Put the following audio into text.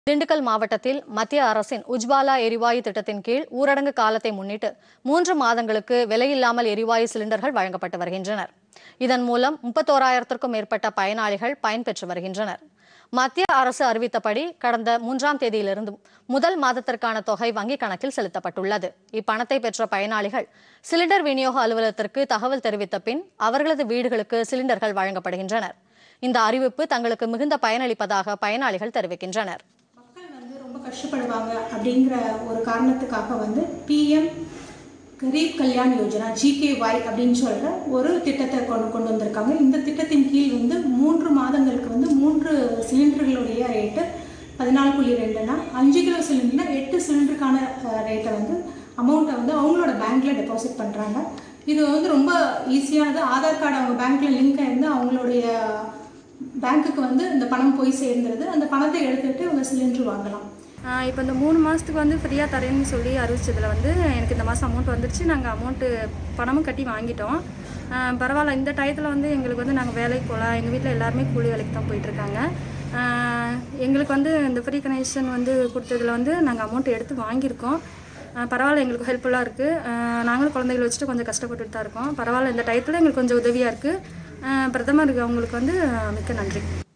திண்டுக்கல் மாவட்டத்தில் மத்திய அரசின் உஜ்வாலா எரிவாயு திட்டத்தின் கீழ் ஊரடங்கு காலத்தை முன்னிட்டு மூன்று மாதங்களுக்கு விலையில்லாமல் எரிவாயு சிலிண்டர்கள் வழங்கப்பட்டு வருகின்றனர் இதன் மூலம் முப்பத்தோராயிரத்திற்கும் மேற்பட்ட பயனாளிகள் பயன்பெற்று வருகின்றனர் மத்திய அரசு அறிவித்தபடி கடந்த மூன்றாம் தேதியிலிருந்து முதல் மாதத்திற்கான தொகை வங்கிக் கணக்கில் செலுத்தப்பட்டுள்ளது இப்பணத்தை பெற்ற பயனாளிகள் சிலிண்டர் விநியோக அலுவலகத்திற்கு தகவல் தெரிவித்த பின் அவர்களது வீடுகளுக்கு சிலிண்டர்கள் வழங்கப்படுகின்றனர் இந்த அறிவிப்பு தங்களுக்கு மிகுந்த பயனளிப்பதாக பயனாளிகள் தெரிவிக்கின்றனர் மக்கள் வந்து ரொம்ப கஷ்டப்படுவாங்க அப்படிங்கிற ஒரு காரணத்துக்காக வந்து பிஎம் கரீப் கல்யாண் யோஜனா ஜிகேஒய் அப்படின்னு சொல்கிற ஒரு திட்டத்தை கொண்டு கொண்டு வந்திருக்காங்க இந்த திட்டத்தின் கீழ் வந்து மூன்று மாதங்களுக்கு வந்து மூன்று சிலிண்டர்களுடைய ரேட்டு பதினாலு புள்ளி ரெண்டுனா அஞ்சு கிலோ சிலிண்டர்னா எட்டு சிலிண்டருக்கான ரேட்டை வந்து அமௌண்ட்டை வந்து அவங்களோட பேங்க்கில் டெபாசிட் பண்ணுறாங்க இது வந்து ரொம்ப ஈஸியானது ஆதார் கார்டு அவங்க பேங்க்கில் லிங்க் ஆயிருந்து அவங்களுடைய பேங்க்குக்கு வந்து இந்த பணம் போய் சேர்ந்துருது அந்த பணத்தை எடுத்துட்டு அவங்க சிலிண்டர் வாங்கலாம் இப்போ இந்த மூணு மாதத்துக்கு வந்து ஃப்ரீயாக தரேன்னு சொல்லி அறிவிச்சதில் வந்து எனக்கு இந்த மாதம் அமௌண்ட் வந்துருச்சு நாங்கள் அமௌண்ட்டு பணமும் கட்டி வாங்கிட்டோம் ஆஹ் பரவாயில்ல இந்த டயத்தில் வந்து எங்களுக்கு வந்து நாங்கள் வேலைக்கு போகலாம் எங்கள் வீட்டில் எல்லாருமே கூலி வேலைக்கு தான் போயிட்டுருக்காங்க எங்களுக்கு வந்து இந்த ஃப்ரீ கனெக்ஷன் வந்து கொடுத்ததுல வந்து நாங்கள் அமௌண்ட் எடுத்து வாங்கியிருக்கோம் ஆஹ் பரவாயில்ல எங்களுக்கு ஹெல்ப்ஃபுல்லாக இருக்குது நாங்களும் குழந்தைகளை வச்சுட்டு கொஞ்சம் கஷ்டப்பட்டுட்டு தான் இருக்கோம் பரவாயில்ல இந்த டயத்தில் எங்களுக்கு கொஞ்சம் உதவியாக இருக்குது பிரதமருக்கு அவங்களுக்கு வந்து மிக்க நன்றி